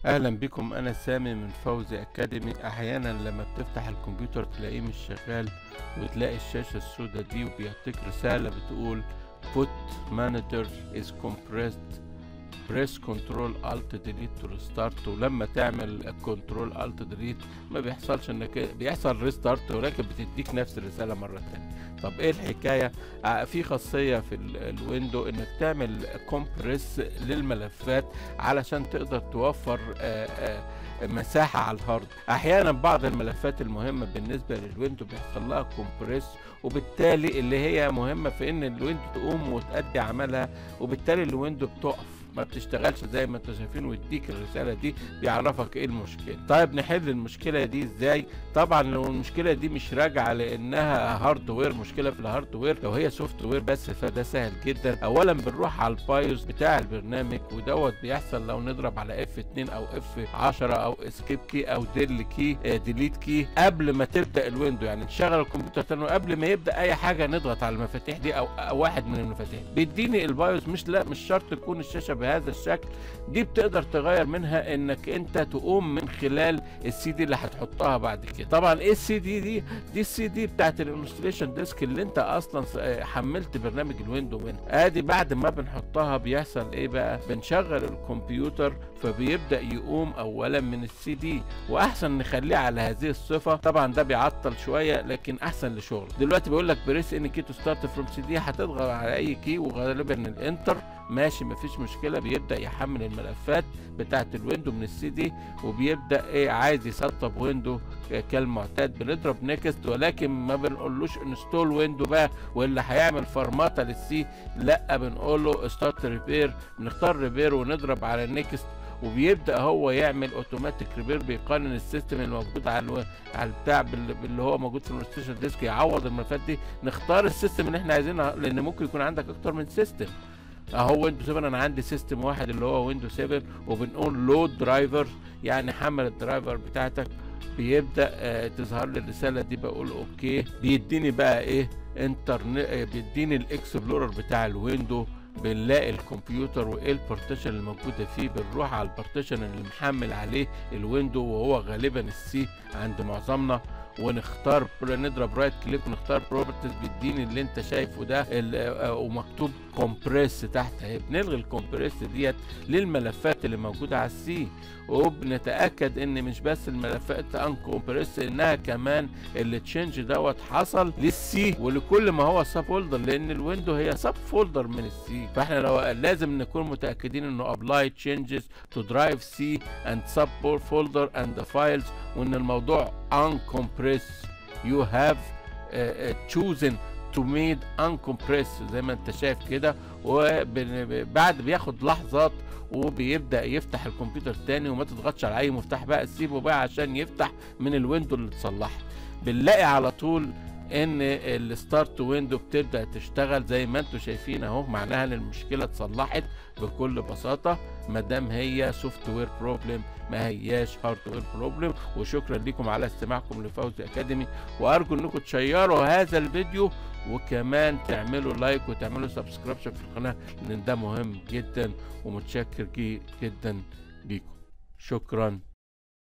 اهلا بكم انا سامي من فوزي اكاديمي احيانا لما بتفتح الكمبيوتر تلاقيه مش شغال وتلاقي الشاشة السوداء دي وبيعطيك رسالة بتقول put monitor is compressed press control alt delete to restart ولما تعمل control alt delete ما بيحصلش انك بيحصل ريستارت ولكن بتديك نفس الرسالة مرة تانية طب ايه الحكاية آه في خاصية في ال- الويندو انك تعمل كومبريس للملفات علشان تقدر توفر آه آه مساحة على الهارد احيانا بعض الملفات المهمة بالنسبة للويندو بيحصل لها كومبريس وبالتالي اللي هي مهمة في ان الويندو تقوم وتأدي عملها وبالتالي الويندو بتقف ما بتشتغلش زي ما انتوا شايفين ويديك الرسالة دي بيعرفك ايه المشكلة طيب نحل المشكلة دي ازاي طبعا لو المشكلة دي مش راجعة لانها هاردوير مشكلة في الهاردوير لو هي سوفت وير بس فده سهل جدا اولا بنروح على البايوس بتاع البرنامج ودوت بيحصل لو نضرب على اف 2 او اف 10 او اسكيب كي او ديل كي آه ديليت كي قبل ما تبدا الويندو يعني نشغل الكمبيوتر تاني قبل ما يبدا اي حاجه نضغط على المفاتيح دي او أو واحد من المفاتيح بيديني البايوس مش لا مش شرط تكون الشاشه بهذا الشكل دي بتقدر تغير منها انك انت تقوم من خلال السي دي اللي هتحطها بعد كده طبعا ايه السي دي دي دي السي دي بتاعت الانستليشن ديسك اللي انت اصلا س- آه، حملت برنامج الويندو منها ادي بعد ما بنحطها بيحصل ايه بقى بنشغل الكمبيوتر فبيبدا يقوم اولا من السي دي واحسن نخليه على هذه الصفه طبعا ده بيعطل شويه لكن احسن لشغل دلوقتي بيقول لك بريس ان كي تو ستارت فروم سي دي هتضغط على اي كي وغالبا الانتر ماشي مفيش مشكله بيبدا يحمل الملفات بتاعه الويندو من السي دي وبيبدا ايه عايز يسطب ويندو ك- كالمعتاد بنضرب نيكست ولكن ما بنقولوش انستول ويندو بقى واللي هيعمل فرمطه للسي لا بنقول له ستارت ريبير بنختار ريبير ونضرب على نيكست وبيبدا هو يعمل اوتوماتيك ريبير بيقارن السيستم الموجود على الو... على البتاع بال- باللي هو موجود في الستيشن ديسك يعوض الملفات دي نختار السيستم اللي احنا عايزينه لان ممكن يكون عندك اكتر من سيستم اهو ويندو 7 انا عندي سيستم واحد اللي هو ويندو 7 وبنقول لود درايفر يعني حمل الدرايفر بتاعتك بيبدا آه تظهر لي الرساله دي بقول اوكي بيديني بقى ايه انترنت آه بيديني الاكسبلورر بتاع الويندو بنلاقي الكمبيوتر وايه البارتيشن اللي موجوده فيه بنروح على البارتيشن اللي محمل عليه الويندو وهو غالبا السي عند معظمنا ونختار نضرب رايت كليك ونختار بروبرتيز بيديني اللي انت شايفه ده ال- آه، ومكتوب كومبريس تحت اهي بنلغي الكومبريس ديت للملفات اللي موجوده على السي وبنتاكد ان مش بس الملفات ان كومبريس انها كمان اللي تشينج دوت حصل للسي ولكل ما هو سب فولدر لان الويندو هي سب فولدر من السي فاحنا لو لازم نكون متاكدين انه ابلاي تشينجز تو درايف سي اند سب فولدر اند فايلز وان الموضوع uncompress you have uh, uh, chosen to made uncompress زي ما انت شايف كده وبعد بياخد لحظات وبيبدا يفتح الكمبيوتر تاني وما تضغطش على اي مفتاح بقى سيبه بقى عشان يفتح من الويندو اللي اتصلحت بنلاقي على طول ان الستارت ويندو بتبدا تشتغل زي ما انتم شايفين اهو معناها ان المشكله اتصلحت بكل بساطه ما دام هي سوفت وير بروبلم ما هياش هاردوير بروبلم وشكرا لكم على استماعكم لفوزي اكاديمي وارجو انكم تشيروا هذا الفيديو وكمان تعملوا لايك وتعملوا سبسكريبشن في القناه لان ده مهم جدا ومتشكر جي- جدا ليكم شكرا